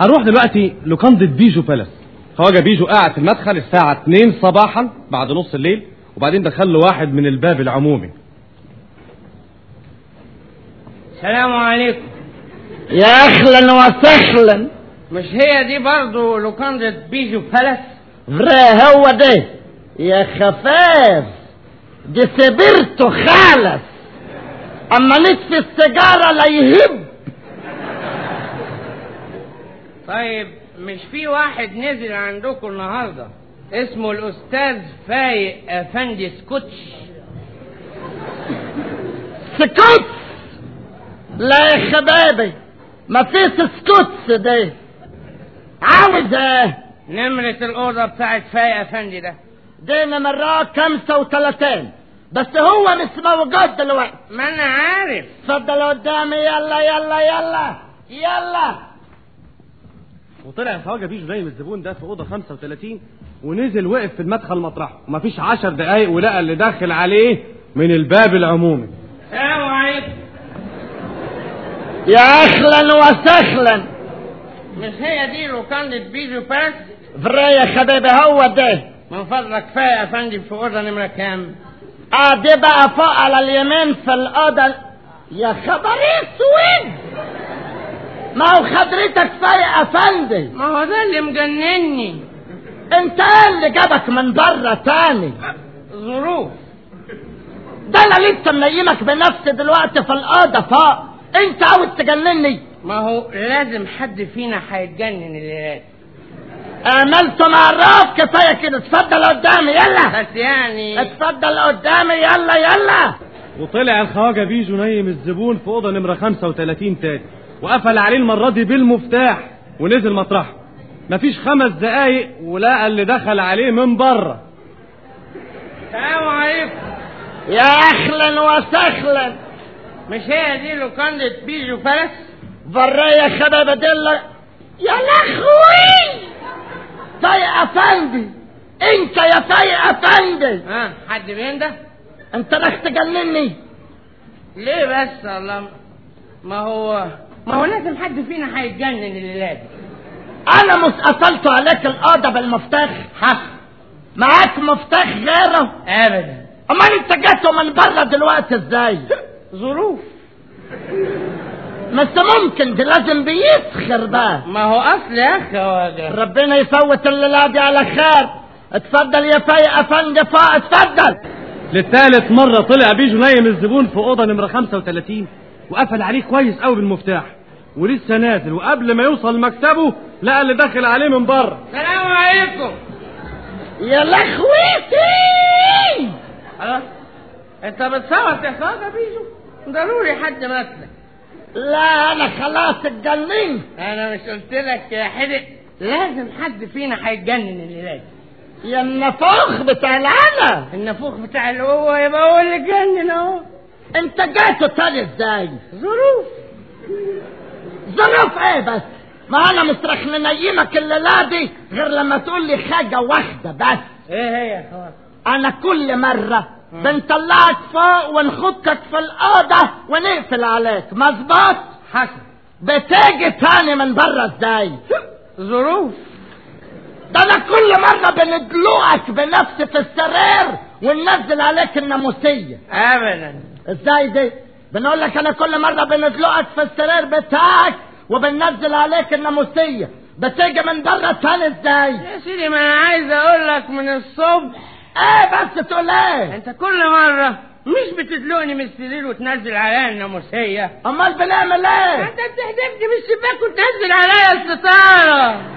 هنروح دلوقتي لوكاندة بيجو بالاس خواجه بيجو قاعد في المدخل الساعة 2 صباحا بعد نص الليل وبعدين دخل له واحد من الباب العمومي السلام عليكم يا اهلا وسهلا مش هي دي برضو لوكاندة بيجو بالاس فرا هو ده يا خفاف دي سبرته خالص اما نطفي السيجارة لا يهب طيب مش في واحد نزل عندكم النهارده اسمه الاستاذ فايق افندي سكوتش سكوت لا يا خبابي ما فيش سكوتس ده عاوز ايه نمرة الأوضة بتاعت فايق أفندي ده دي نمرات خمسة وثلاثين بس هو مش موجود دلوقتي ما أنا عارف اتفضل قدامي يلا يلا يلا يلا وطلع الخواجه بيجو نايم الزبون ده في اوضه 35 ونزل وقف في المدخل مطرحه ومفيش 10 دقايق ولقى اللي داخل عليه من الباب العمومي السلام عليكم يا اهلا وسهلا مش هي دي لوكاندة بيجو باس فرا يا حبيبي هو ده من فضلك فايق أفندي في أوضة نمرة كام اه دي بقى فوق على اليمين في الأوضة يا خبر اسود ما هو حضرتك فايق افندي ما هو ده اللي مجنني انت ايه اللي جابك من بره تاني ظروف ده انا لسه منيمك بنفسي دلوقتي في الأوضة فوق انت عاوز تجنني ما هو لازم حد فينا هيتجنن الليلات عملت معرف كفايه كده اتفضل قدامي يلا بس يعني اتفضل قدامي يلا يلا وطلع الخواجه بيجو نايم الزبون في اوضه نمره 35 تاني وقفل عليه المره دي بالمفتاح ونزل مطرحه مفيش خمس دقايق ولقى اللي دخل عليه من بره السلام عليكم يا اهلا وسهلا مش هي دي لوكاندة بيجو باس برا يا خبابة دلة يا لهوي فايق افندي انت يا فايق افندي ها حد بينده انت راح تجنني ليه بس الله ما هو ما هو لازم حد فينا هيتجنن الليلات انا مش قفلت عليك الاوضه بالمفتاح حصل معاك مفتاح غيره ابدا امال انت جيته من بره دلوقتي ازاي ظروف بس ممكن دي لازم بيسخر بقى ما هو اصل يا اخي هو ربنا يفوت الليله دي على خير اتفضل يا فايق افندي فوق اتفضل للثالث مرة طلع بيجو نايم الزبون في أوضة نمرة 35 وقفل عليه كويس قوي بالمفتاح ولسه نازل وقبل ما يوصل مكتبه لقى اللي داخل عليه من بره السلام عليكم يا لخويتي خلاص انت بتصوت يا خواجه بيجو ضروري حد مثلك لا انا خلاص اتجننت انا مش قلت لك يا حدق لازم حد فينا هيتجنن الليلات يا النفوخ بتاع العنا النفوخ بتاع اللي هو يبقى هو اللي اتجنن اهو انت جيته تاني ازاي ظروف ظروف ايه بس ما انا مش راح ننيمك الليله دي غير لما تقول لي حاجه واحده بس ايه هي يا خواجه انا كل مره بنطلعك فوق ونخدك في الاوضه ونقفل عليك مظبوط حسن بتيجي تاني من بره ازاي ظروف ده انا كل مره بندلقك بنفسي في السرير وننزل عليك الناموسيه ابدا ازاي دي بنقول لك انا كل مره بندلقك في السرير بتاعك وبننزل عليك الناموسيه بتيجي من بره تاني ازاي يا سيدي ما انا عايز اقول لك من الصبح ايه بس تقول ايه انت كل مره مش بتدلقني من السرير وتنزل عليا الناموسيه امال بنعمل ايه انت بتحدفني من الشباك وتنزل عليا الستاره